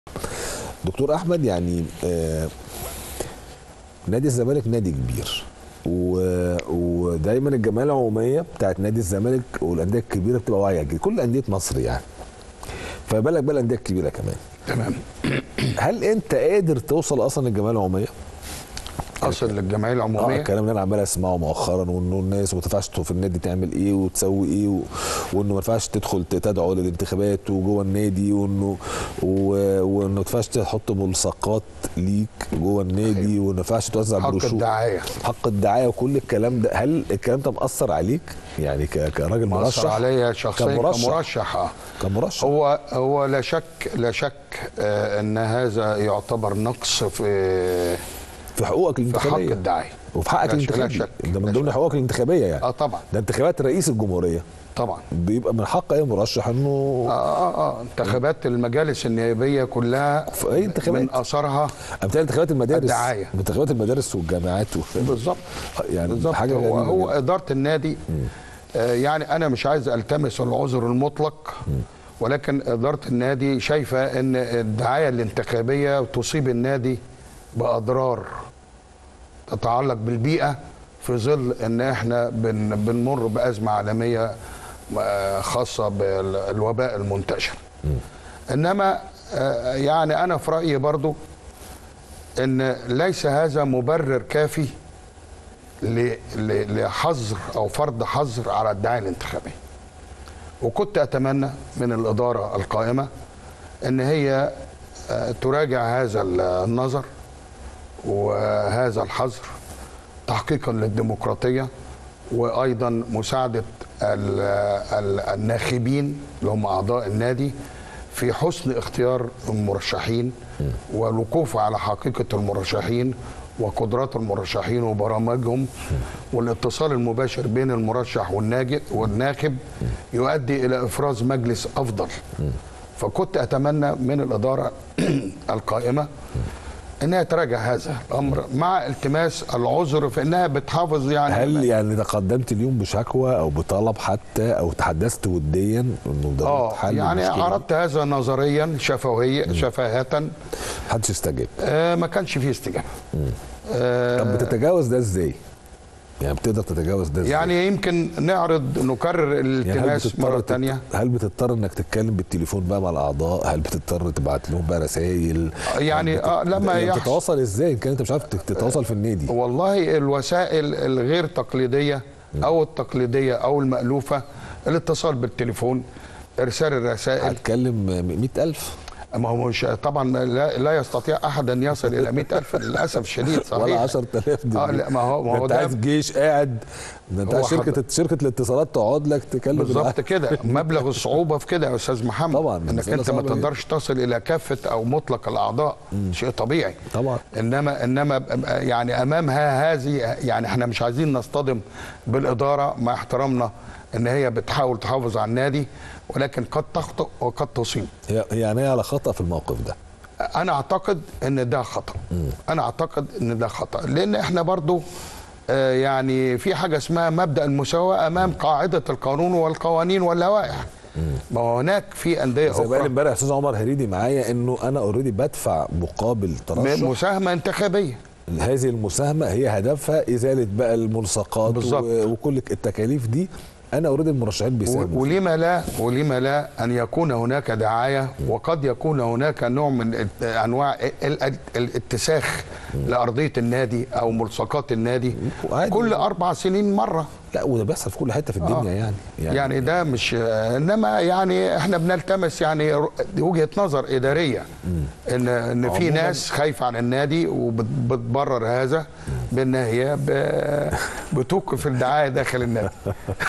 دكتور احمد يعني آه نادي الزمالك نادي كبير و- ودايما الجمعيه العموميه بتاعت نادي الزمالك والانديه الكبيره بتبقى واعيه جدا كل انديه مصر يعني فبالك بقى الانديه الكبيره كمان تمام هل انت قادر توصل اصلا للجمعيه العموميه؟ اصل للجمعيه اه العموميه الكلام اللي انا عمال اسمعه مؤخرا وانه الناس ما تنفعش في النادي تعمل ايه وتسوي ايه و... وانه ما ينفعش تدخل تدعو للانتخابات وجوه النادي وانه و... وانه ما ينفعش تحط ملصقات ليك جوه النادي وما ينفعش توزع حق بروشور الدعايه حق الدعايه وكل الكلام ده هل الكلام ده مأثر عليك يعني ك... كراجل مأثر مرشح عليا شخصيا كمرشح. كمرشح اه كمرشح هو هو لا شك لا شك آه ان هذا يعتبر نقص في في حقوقك في حق الانتخابيه الدعايه وفي حقك لا شك- لا الانتخابي شك. ده من لا ضمن شك. حقوقك الانتخابيه يعني اه طبعا ده انتخابات رئيس الجمهوريه طبعا بيبقى من حق اي مرشح انه اه اه اه انتخابات المجالس النيابيه كلها في اي انتخابات من اثرها امثال انتخابات المدارس الدعاية. انتخابات المدارس والجامعات و... بالظبط يعني بالظبط حاجه هو, غريبه هو جداً. اداره النادي آه يعني انا مش عايز التمس العذر المطلق ولكن اداره النادي شايفه ان الدعايه الانتخابيه تصيب النادي باضرار تتعلق بالبيئه في ظل ان احنا بن بنمر بازمه عالميه آه، خاصه بالوباء المنتشر انما آه، يعني انا في رايي برضو ان ليس هذا مبرر كافي ل- ل- لحظر او فرض حظر على الدعايه الانتخابيه وكنت اتمنى من الاداره القائمه ان هي آه، تراجع هذا النظر وهذا الحظر تحقيقا للديمقراطيه وايضا مساعده ال- ال- الناخبين اللي هم اعضاء النادي في حسن اختيار المرشحين والوقوف على حقيقه المرشحين وقدرات المرشحين وبرامجهم والاتصال المباشر بين المرشح والناجي والناخب يؤدي الى افراز مجلس افضل فكنت اتمنى من الاداره القائمه انها تراجع هذا الامر مع التماس العذر في انها بتحافظ يعني هل يعني تقدمت اليوم بشكوى او بطلب حتى او تحدثت وديا انه ده اه حل يعني المشكلة دي؟ عرضت هذا نظريا شفوية شفاهة محدش استجاب آه ما كانش فيه استجابة آه طب بتتجاوز ده ازاي؟ يعني بتقدر تتجاوز ده ازاي؟ يعني يمكن نعرض نكرر يعني هل الالتماس بتضطر مرة تت- تانية هل بتضطر انك تتكلم بالتليفون بقى مع الاعضاء؟ هل بتضطر تبعت لهم بقى رسائل؟ يعني آه لما يعني يحصل تتواصل ازاي؟ ان كان انت مش عارف تت- تتواصل في النادي والله الوسائل الغير تقليدية أو التقليدية أو المألوفة الاتصال بالتليفون إرسال الرسائل هتكلم 100000 ما هو مش طبعا لا, لا يستطيع أحد أن يصل إلى 100000 للأسف الشديد صحيح ولا 10000 دي اه لا ما هو ما ده هو انت ده عايز جيش قاعد ده انت هو عايز شركه حضر- شركه الاتصالات تقعد لك تكلم بالظبط كده مبلغ الصعوبه في كده يا استاذ محمد طبعاً، انك مسألة انت ما صعبة جداً. تقدرش تصل الى كافه او مطلق الاعضاء شيء طبيعي طبعا انما انما يعني امامها هذه يعني احنا مش عايزين نصطدم بالاداره مع احترامنا ان هي بتحاول تحافظ على النادي ولكن قد تخطئ وقد تصيب هي يعني هي على خطا في الموقف ده انا اعتقد ان ده خطا انا اعتقد ان ده خطا لان احنا برضو آه، يعني في حاجه اسمها مبدا المساواه امام قاعده القانون والقوانين واللوائح ما هو هناك في انديه زي ما قال اخرى امبارح استاذ عمر هريدي معايا انه انا اوريدي بدفع مقابل من ترشح مساهمه انتخابيه هذه المساهمه هي هدفها ازاله بقى الملصقات بالظبط. و- وكل التكاليف دي انا اوريدي المرشحين و- بيساهموا ولما لا ولما لا ان يكون هناك دعايه وقد يكون هناك نوع من الت- انواع ال- ال- الاتساخ لارضيه النادي او ملصقات النادي وعادي. كل اربع سنين مره لا وده بيحصل في كل حته في الدنيا آه. يعني يعني, يعني ده مش انما يعني احنا بنلتمس يعني ر- وجهه نظر اداريه ان ان في عموماً- ناس خايفه على النادي وبتبرر هذا بان هي ب- بتوقف الدعايه داخل النادي